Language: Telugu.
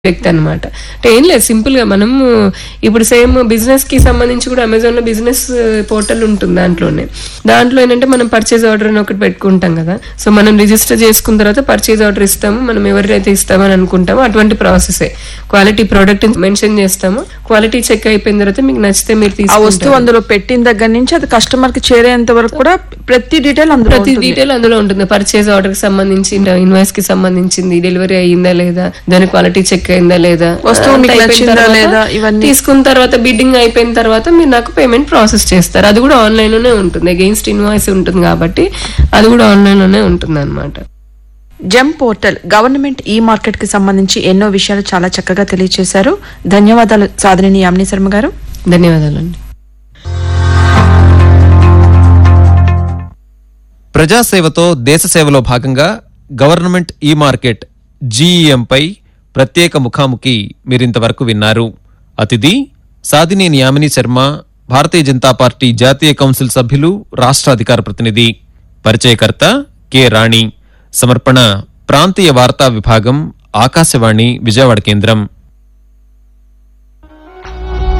వ్యక్తి అనమాట అంటే ఏం లేదు సింపుల్ గా మనం ఇప్పుడు సేమ్ బిజినెస్ కి సంబంధించి కూడా అమెజాన్ లో బిజినెస్ పోర్టల్ ఉంటుంది దాంట్లోనే దాంట్లో ఏంటంటే మనం పర్చేజ్ ఆర్డర్ అని ఒకటి పెట్టుకుంటాం కదా సో మనం రిజిస్టర్ చేసుకున్న తర్వాత పర్చేజ్ ఆర్డర్ ఇస్తాము మనం ఎవరైతే ఇస్తామని అనుకుంటామో అటువంటి ప్రాసెస్ క్వాలిటీ ప్రోడక్ట్ మెన్షన్ చేస్తాము క్వాలిటీ చెక్ అయిపోయిన తర్వాత మీకు నచ్చితే మీరు ఆ తీసుకుంటారు వస్తువు అందులో పెట్టిన దగ్గర నుంచి అది కస్టమర్ కి చేరేంత వరకు కూడా ప్రతి డీటెయిల్ అందులో ప్రతి ఉంటుంది. డీటెయిల్ అందులో ఉంటుంది పర్చేజ్ ఆర్డర్ కి సంబంధించి ఇన్వాయిస్ కి సంబంధించింది డెలివరీ అయ్యిందా లేదా దాని క్వాలిటీ చెక్ అయిందా లేదా వస్తువు అంతా మీకు అయిపోయిన నచ్చిందా తర్వాత లేదా ఇవన్నీ. తీసుకున్న తర్వాత బిడ్డింగ్ అయిపోయిన తర్వాత మీరు నాకు పేమెంట్ ప్రాసెస్ చేస్తారు అది కూడా ఆన్లైన్ లోనే ఉంటుంది అగెయిన్స్ట్ ఇన్వాయిస్ ఉంటుంది కాబట్టి అది కూడా ఆన్లైన్ లోనే ఉంటుంది అనమాట GeM portal government e market కి సంబంధించి ఎన్నో విషయాలు చాలా చక్కగా తెలియజేశారు ధన్యవాదాలు సాధనని యామిని శర్మ గారు ధన్యవాదాలండి ప్రజాసేవతో దేశ సేవలో భాగంగా గవర్నమెంట్ ఈ మార్కెట్ జీఈఎంపై ప్రత్యేక ముఖాముఖి మీరింతవరకు విన్నారు అతిథి సాదినేని యామిని శర్మ భారతీయ జనతా పార్టీ జాతీయ కౌన్సిల్ సభ్యులు రాష్ట్ర అధికార ప్రతినిధి పరిచయకర్త కె రాణి సమర్పణ ప్రాంతీయ వార్తా విభాగం ఆకాశవాణి విజయవాడ కేంద్రం